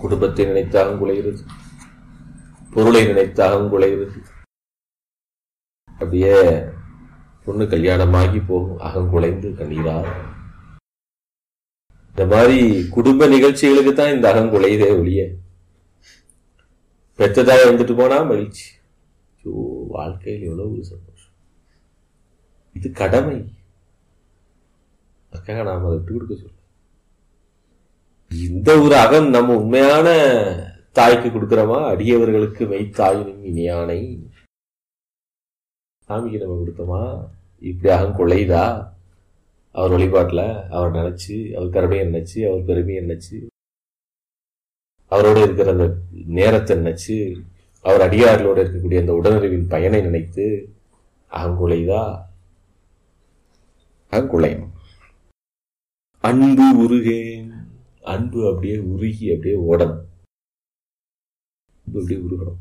குடும்பத்தை நினைத்து அகங்குலைகிறது பொருளை நினைத்து அகங்குலைகிறது அப்படியே பொண்ணு கல்யாணமாகி போகும் அகங்குலைந்து கண்ணீரா இந்த மாதிரி குடும்ப நிகழ்ச்சிகளுக்கு தான் இந்த அகங்குலைதே ஒழிய பெற்றதாக வந்துட்டு போனா மகிழ்ச்சி ஐயோ வாழ்க்கையில் எவ்வளவு ஒரு சந்தோஷம் இது கடமை அதுக்காக நாம் அதை விட்டு கொடுக்க சொல்ல இந்த ஒரு அகம் நம்ம உண்மையான தாய்க்கு கொடுக்கிறோமா அடியவர்களுக்கு மெய்த்தாயினும் இனியானை சாமிக்கு நம்ம கொடுத்தோமா இப்படி அகம் கொள்ளைதா அவர் வழிபாட்டில் அவர் நினைச்சு அவர் கருணையை நினைச்சு அவர் பெருமையை நினைச்சு அவரோட இருக்கிற அந்த நேரத்தை நினைச்சு அவர் அடியார்களோட இருக்கக்கூடிய அந்த உடனறிவின் பயனை நினைத்து அகங்குலைதா அகங்குலையும் அன்பு உருகேன் அன்பு அப்படியே உருகி அப்படியே ஓடணும் அன்பு அப்படியே உருகணும்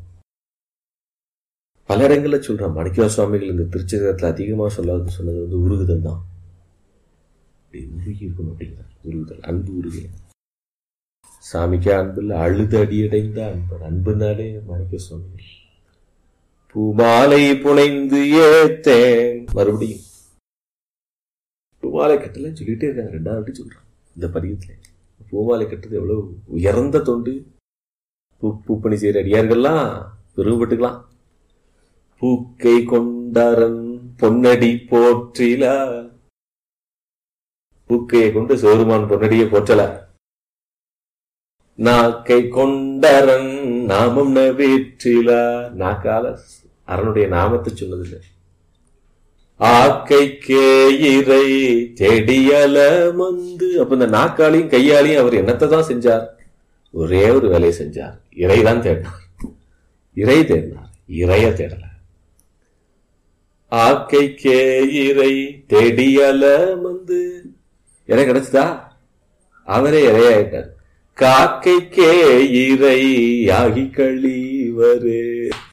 பல இடங்கள்ல சொல்றான் மாணிக்கவா சுவாமிகள் இந்த திருச்சகத்துல அதிகமா சொல்லாது சொன்னது வந்து உருகுதல் தான் அப்படி உருகி இருக்கணும் அப்படிங்கிறார் உருகுதல் அன்பு உருகேன் சாமிக்கு அன்பில் அழுது அடியடைந்த அன்பர் அன்புனாலே மாணிக்க சுவாமிகள் பூமாலை புனைந்து ஏத்தேன் மறுபடியும் பூமாலை கட்டலன்னு சொல்லிட்டே இருக்காங்க ரெண்டாவது வாட்டி சொல்றான் இந்த பதியத்துல பூமாலை கட்டுறது எவ்வளவு உயர்ந்த தொண்டு பூ பூப்பணி செய்கிற அடியார்கள்லாம் பெருமைப்பட்டுக்கலாம் பூக்கை கொண்டாரன் பொன்னடி போற்றில பூக்கையை கொண்டு சோறுமான் பொன்னடியை போற்றல நாக்கை கொண்டரன் நாமம் நவேற்றில நாக்கால அரனுடைய நாமத்தை சொன்னதில்லை ஆக்கை கேயிரை தெடியல மந்து அப்ப இந்த நாக்காலையும் கையாலையும் அவர் என்னத்தை தான் செஞ்சார் ஒரே ஒரு வேலையை செஞ்சார் இறைதான் தேடினார் இறை தேடினார் இறைய தேடல ஆக்கை கேயிரை தெடியல மந்து இறை கிடைச்சதா அவரே இறையாயிட்டார் காக்கைக்கே இறை ஆகி கழிவரே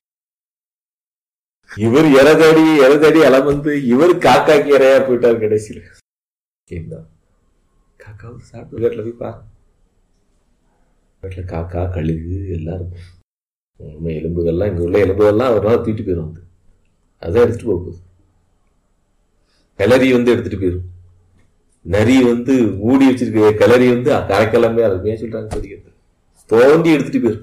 இவர் எரதடி எரதடி அலமந்து இவர் காக்காக்கு இறையா போயிட்டார் கடைசியில் என்ன காக்காவும் சாப்பிட்டு வீட்டில் போய் பாரு வீட்டில் காக்கா கழுகு எல்லாம் இருக்கும் உண்மை எலும்புகள்லாம் இங்கே உள்ள எலும்புகள்லாம் ஒரு நாள் தூக்கிட்டு போயிடும் வந்து அதான் எடுத்துட்டு போக போகுது கிளறி வந்து எடுத்துட்டு போயிடும் நரி வந்து மூடி வச்சிருக்க கிளறி வந்து கரைக்கிழமை அருமையா சொல்றாங்க தெரிகிறது தோண்டி எடுத்துட்டு போயிடும்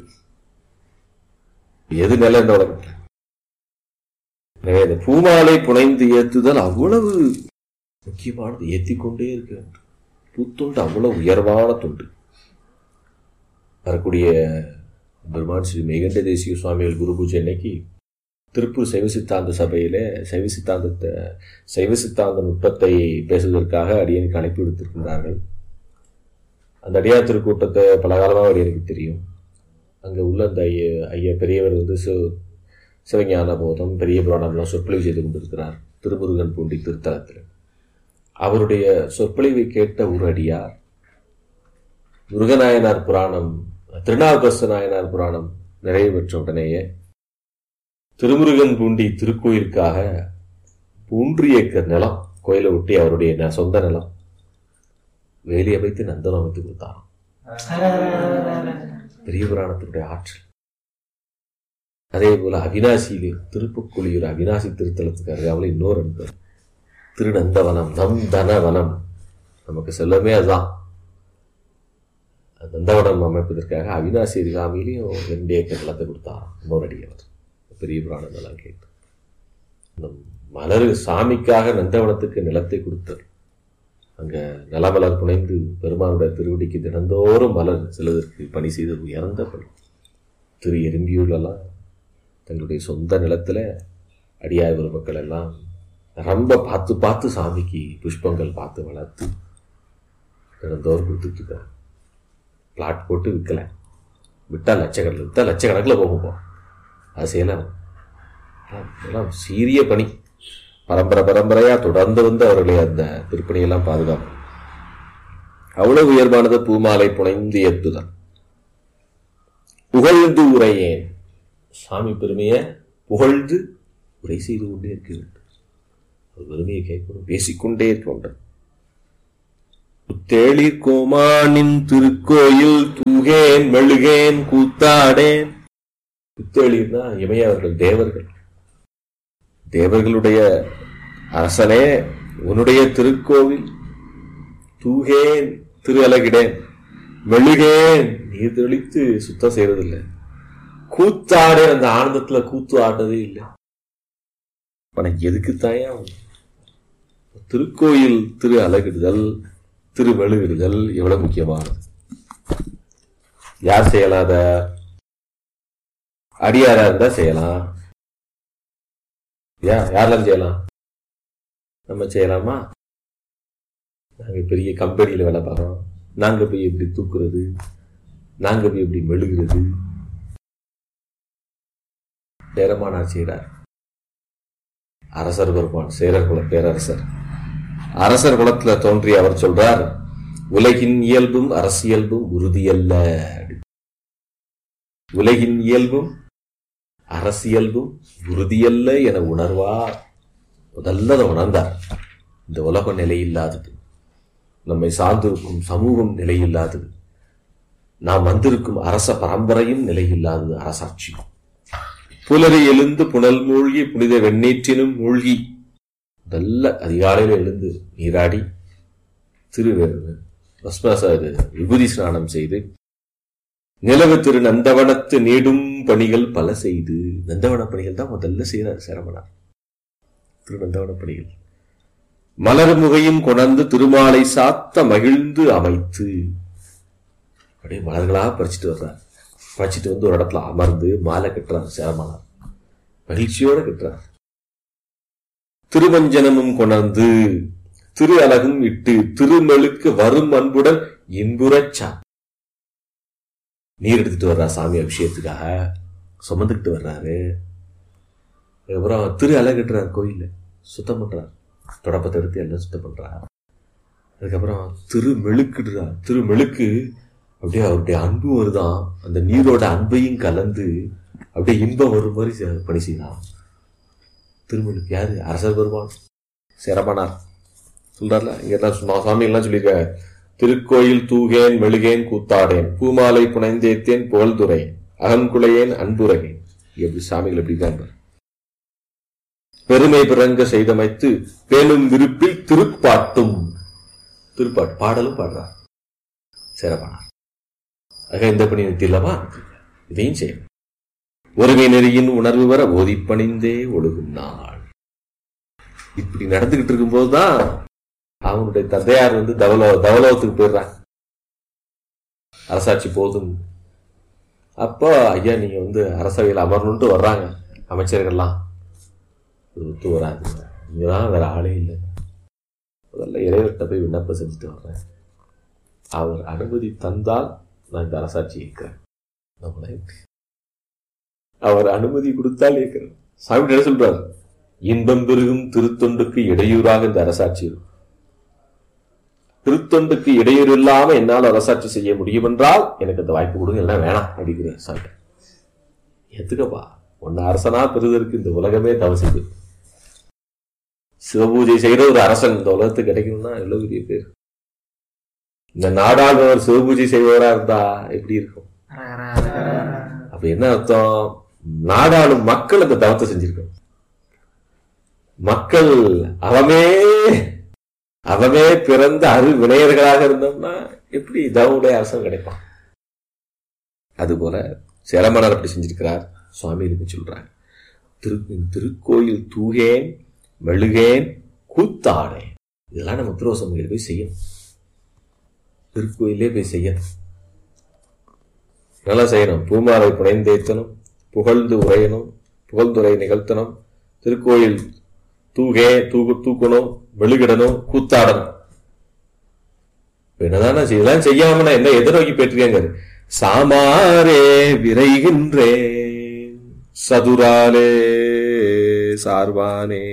எது நில இந்த உலகத்துல எனவே இந்த பூமாலை புனைந்து ஏத்துதல் அவ்வளவு முக்கியமானது ஏத்திக்கொண்டே இருக்க வேண்டும் பூத்தொண்டு அவ்வளவு உயர்வான தொண்டு வரக்கூடிய பெருமான் ஸ்ரீ மேகண்ட தேசிய சுவாமிகள் குரு பூஜை அன்னைக்கு திருப்பூர் சைவ சித்தாந்த சபையில சைவ சித்தாந்தத்தை சைவ சித்தாந்த நுட்பத்தை பேசுவதற்காக அடியனுக்கு அழைப்பு விடுத்திருக்கின்றார்கள் அந்த அடியார் திருக்கூட்டத்தை பல காலமாக அடியனுக்கு தெரியும் அங்கே உள்ள அந்த ஐய ஐயா பெரியவர் வந்து சிவ சிவஞான போதம் பெரிய புராணம்லாம் சொற்பொழிவு செய்து கொண்டிருக்கிறார் திருமுருகன் பூண்டி திருத்தலத்தில் அவருடைய சொற்பொழிவை கேட்ட ஒரு அடியார் முருகநாயனார் புராணம் திருநாவுக்கரசு நாயனார் புராணம் நிறைவு பெற்ற உடனேயே திருமுருகன் பூண்டி திருக்கோயிலுக்காக மூன்று ஏக்கர் நிலம் கோயிலை ஒட்டி அவருடைய ந- சொந்த நிலம் வேலி அமைத்து நந்தனம் அமைத்து கொடுத்தாராம் பெரிய புராணத்தினுடைய ஆற்றல் அதே போல அவினாசியிலே திருப்புக்குழியூர் அவினாசி திருத்தலத்துக்கு அருகாமல் இன்னொரு அன்பர் திருநந்தவனம் நந்தனவனம் நமக்கு செல்லமே அதுதான் நந்தவனம் அமைப்பதற்காக அவினாசி அருகாமையிலையும் ரெண்டு ஏக்கர் நிலத்தை கொடுத்தாராம் இன்னொரு அடியவர் பெரிய புராணங்கள்லாம் கேட்டு இந்த மலர் சாமிக்காக நந்தவனத்துக்கு நிலத்தை கொடுத்தார் அங்க நிலமலர் புனைந்து பெருமானுடைய திருவடிக்கு தினந்தோறும் மலர் செல்வதற்கு பணி செய்து உயர்ந்த பணி திரு எறும்பியூர்லலாம் தங்களுடைய சொந்த நிலத்துல அடியார் பெருமக்கள் எல்லாம் ரொம்ப பார்த்து பார்த்து சாமிக்கு புஷ்பங்கள் பார்த்து வளர்த்து தினந்தோறும் கொடுத்துட்டு இருக்காங்க பிளாட் போட்டு விற்கல விட்டா லட்சக்கணக்கில் விற்றா லட்சக்கணக்கில் போகும் போ அது செய்யலாம் எல்லாம் சீரிய பணி பரம்பரை பரம்பரையா தொடர்ந்து வந்து அவர்களை அந்த திருப்பணியெல்லாம் பாதுகாப்பு அவ்வளவு உயர்வானது பூமாலை புனைந்து ஏத்துதல் புகழ்ந்து உரையேன் சாமி பெருமையை புகழ்ந்து உரை செய்து கொண்டே இருக்க வேண்டும் அவர் பெருமையை கேட்கணும் பேசிக்கொண்டே இருக்க வேண்டும் புத்தேளிர் கோமானின் திருக்கோயில் தூகேன் மெழுகேன் கூத்தாடேன் புத்தேளிர்னா இமையவர்கள் தேவர்கள் தேவர்களுடைய அரசனே உன்னுடைய திருக்கோவில் தூகேன் திரு அலகிடேன் மெழுகேன் நீர் தெளித்து சுத்தம் செய்யறதில்லை கூத்தாடு அந்த ஆனந்தத்துல கூத்து ஆடுறதே இல்லை உனக்கு எதுக்கு தாயா திருக்கோயில் திரு அலகிடுதல் திரு மெழுகிடுதல் எவ்வளவு முக்கியமானது யார் செய்யலாம் அத அடியாரா இருந்தா செய்யலாம் யா யாரெல்லாம் செய்யலாம் நம்ம செய்யலாமா நாங்க பெரிய கம்பெனியில வேலை பார்க்கறோம் நாங்க போய் எப்படி தூக்குறது நாங்க போய் எப்படி மெழுகிறது சேரமானார் செய்கிறார் அரசர் பெருமான் சேரர் குல பேரரசர் அரசர் குலத்துல தோன்றிய அவர் சொல்றார் உலகின் இயல்பும் அரசியல்பும் உறுதியல்ல உலகின் இயல்பும் அரசியல்பும் உறுதியல்ல என உணர்வார் முதல்ல அதை உணர்ந்தார் இந்த உலகம் நிலையில்லாதது நம்மை சார்ந்திருக்கும் சமூகம் நிலையில்லாதது நாம் வந்திருக்கும் அரச பரம்பரையும் நிலையில்லாதது அரசாட்சி புலரி எழுந்து புனல் மூழ்கி புனித வெண்ணீற்றினும் மூழ்கி நல்ல அதிகாலையில் எழுந்து நீராடி திரு பஸ்மச இது விபூதி ஸ்நானம் செய்து நிலவு திரு நந்தவனத்து நீடும் பணிகள் பல செய்து நந்தவன பணிகள் தான் முதல்ல செய்யறார் சேரமனார் திரு நந்தவன பணிகள் மலர் முகையும் கொணர்ந்து திருமாலை சாத்த மகிழ்ந்து அமைத்து அப்படியே மலர்களா பறிச்சுட்டு வர்றார் பறிச்சுட்டு வந்து ஒரு இடத்துல அமர்ந்து மாலை கட்டுறார் சேரமனார் மகிழ்ச்சியோட கட்டுறார் திருமஞ்சனமும் கொணர்ந்து திரு அலகும் இட்டு திருமெழுக்கு வரும் அன்புடன் இன்புறச்சா நீர் எடுத்துட்டு வர்றா சாமி அபிஷேகத்துக்காக சுமந்துக்கிட்டு வர்றாரு அதுக்கப்புறம் திரு அலகட்டுறார் கோயில்ல சுத்தம் பண்றார் தொடப்பத்தை எடுத்து எல்லாம் சுத்தம் பண்றார் அதுக்கப்புறம் திரு மெழுக்குடுறார் திரு மெழுக்கு அப்படியே அவருடைய அன்பு வருதான் அந்த நீரோட அன்பையும் கலந்து அப்படியே இன்பம் வரும் மாதிரி செ- பணி செய்யலாம் திருமெழுக்கு யாரு அரசர் பெருமான் சிரமனார் சொல்றாருல இங்க எல்லாம் சும்மா சுவாமி எல்லாம் சொல்லியிருக்காங்க திருக்கோயில் தூகேன் மெழுகேன் கூத்தாடேன் பூமாலை புனைந்தேத்தேன் புகழ்துரையேன் அகங்குலையேன் அன்புரையேன் எப்படி சாமிகள் எப்படி இருக்காங்க பெருமை பிறங்க செய்தமைத்து பேணும் விருப்பில் திருப்பாட்டும் திருப்பாட்டு பாடலும் பாடுறார் சிறப்பானார் ஆக இந்த பணி நிறுத்தில்லவா இதையும் செய்யணும் ஒருமை நெறியின் உணர்வு வர ஓதிப்பணிந்தே ஒழுகும் நாள் இப்படி நடந்துகிட்டு இருக்கும்போதுதான் அவனுடைய தந்தையார் வந்து தவலோ தவலோகத்துக்கு போயிடுறாங்க அரசாட்சி போதும் அப்போ ஐயா நீங்க வந்து அரசவையில் அமரணுன்ட்டு வர்றாங்க அமைச்சர்கள்லாம் அது ஒத்து வராது இங்கதான் வேற ஆளே இல்லை முதல்ல இறைவர்கிட்ட போய் விண்ணப்பம் செஞ்சுட்டு வர்றேன் அவர் அனுமதி தந்தால் நான் இந்த அரசாட்சி இருக்கிறேன் நம்மளை அவர் அனுமதி கொடுத்தால் இருக்கிறேன் சாமி என்ன சொல்றாரு இன்பம் பெருகும் திருத்தொண்டுக்கு இடையூறாக இந்த அரசாட்சி இருக்கும் திருத்தொண்டுக்கு இடையூறு இல்லாம என்னால் அரசாட்சி செய்ய முடியும் என்றால் எனக்கு அந்த வாய்ப்பு கொடுங்க எல்லாம் வேணாம் அப்படிங்கிறேன் சாமி எதுக்கப்பா உன்னை அரசனா பெறுவதற்கு இந்த உலகமே தவசிது சிவபூஜை செய்யற ஒரு அரசன் இந்த உலகத்துக்கு கிடைக்கணும்னா எவ்வளவு பெரிய பேர் இந்த நாடாளுவர் சிவபூஜை செய்பவரா இருந்தா எப்படி இருக்கும் அப்ப என்ன அர்த்தம் நாடாளும் மக்கள் அந்த தவத்தை செஞ்சிருக்கணும் மக்கள் அவமே அவமே பிறந்த அரு வினையர்களாக இருந்தோம்னா எப்படி தவனுடைய அரசன் கிடைப்பான் அதுபோல சேலமனார் அப்படி செஞ்சிருக்கிறார் சுவாமிகளுக்கு சொல்றாங்க திரு திருக்கோயில் தூகேன் மெழுகேன் கூத்தாடேன் இதெல்லாம் நம்ம திருவசமையில் போய் செய்யணும் திருக்கோயிலே போய் செய்யணும் நல்லா செய்யணும் பூமாலை புனைந்தேத்தனும் புகழ்ந்து உரையணும் புகழ்ந்துரை நிகழ்த்தணும் திருக்கோயில் தூகே தூக்கு தூக்கணும் மெழுகிடணும் கூத்தாடணும் இப்ப என்னதானே செய்யலாம் செய்யாம நான் என்ன எதை நோக்கி பெற்றிருக்கேங்க சாமாரே விரைகின்றேன் சதுராலே சார்பானே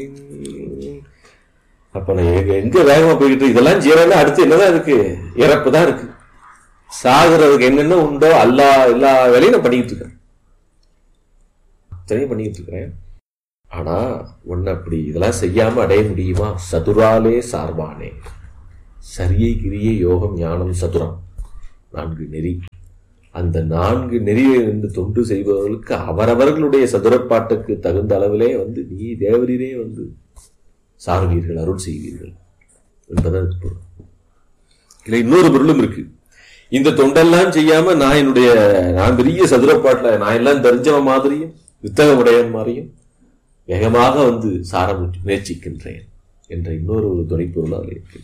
அப்ப நான் எங்க- எங்க வேகமா போய்கிட்டு இருக்கு? இதெல்லாம் ஜீவனா அடுத்து என்னதான் இருக்கு இறப்பு தான் இருக்கு சாகுறதுக்கு என்னென்ன உண்டோ எல்லா எல்லா வேலையும் நான் பண்ணிக்கிட்டு இருக்கேன் அத்தனையும் பண்ணிக்கிட்டு இருக்கிறேன் ஆனா ஒன்னு அப்படி இதெல்லாம் செய்யாம அடைய முடியுமா சதுராலே சார்பானே சரியை கிரியை யோகம் ஞானம் சதுரம் நான்கு நெறி அந்த நான்கு நெறியை வந்து தொண்டு செய்பவர்களுக்கு அவரவர்களுடைய சதுரப்பாட்டுக்கு தகுந்த அளவிலே வந்து நீ தேவரீரே வந்து சார்வீர்கள் அருள் செய்வீர்கள் என்பதன் பொருள் இல்லை இன்னொரு பொருளும் இருக்கு இந்த தொண்டெல்லாம் செய்யாம நான் என்னுடைய நான் பெரிய சதுரப்பாட்டுல நான் எல்லாம் தெரிஞ்சவன் மாதிரியும் வித்தகம் உடையவன் மாதிரியும் வேகமாக வந்து சார முயற்சி- முயற்சிக்கின்றேன் என்ற இன்னொரு ஒரு துணைப்பொருள் அதில் இருக்கு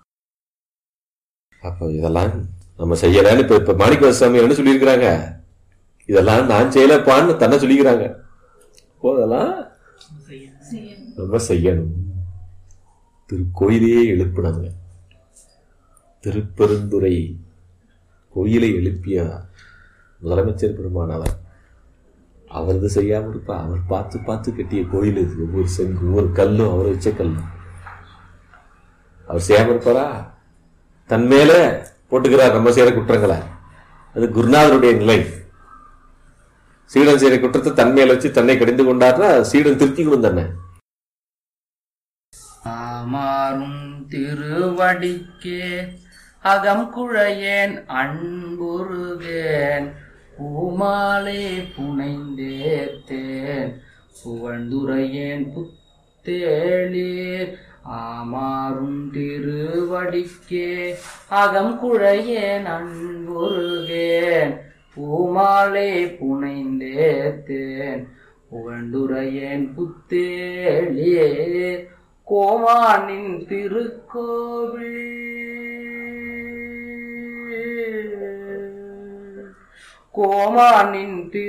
அப்போ இதெல்லாம் நம்ம செய்யலான்னு இப்ப இப்ப மாணிக்க சுவாமி என்ன சொல்லியிருக்கிறாங்க இதெல்லாம் நான் செய்யலப்பான்னு தன்னை சொல்லிக்கிறாங்க அப்போ அதெல்லாம் நம்ம செய்யணும் திருக்கோயிலையே எழுப்பினாங்க திருப்பெருந்துறை கோயிலை எழுப்பிய முதலமைச்சர் பெருமானவர் அவரது செய்யாம இருப்பா அவர் பார்த்து பார்த்து கட்டிய கோயில் இது ஒவ்வொரு செங்கு ஒவ்வொரு கல்லும் அவர் வச்ச கல்லும் அவர் செய்யாம இருப்பாரா தன் மேல போட்டுக்கிறார் நம்ம செய்யற குற்றங்களை அது குருநாதருடைய நிலை சீடன் செய்யற குற்றத்தை தன் மேல வச்சு தன்னை கடிந்து கொண்டார்னா சீடன் திருத்திக்கணும் தன்னை ஆமாறும் திருவடிக்கே அகம் குழையேன் அன்புருகேன் பூமாலை புனைந்தேத்தேன் புகழ்ந்துரையேன் புத்தேளீர் ஆமாறும் திருவடிக்கே அகம் குழையேன் அன்புருகேன் பூமாலை புனைந்தேத்தேன் புகழ்ந்துரையேன் புத்தேளியே கோமானின் திருக்கோவில் கோமானின் திரு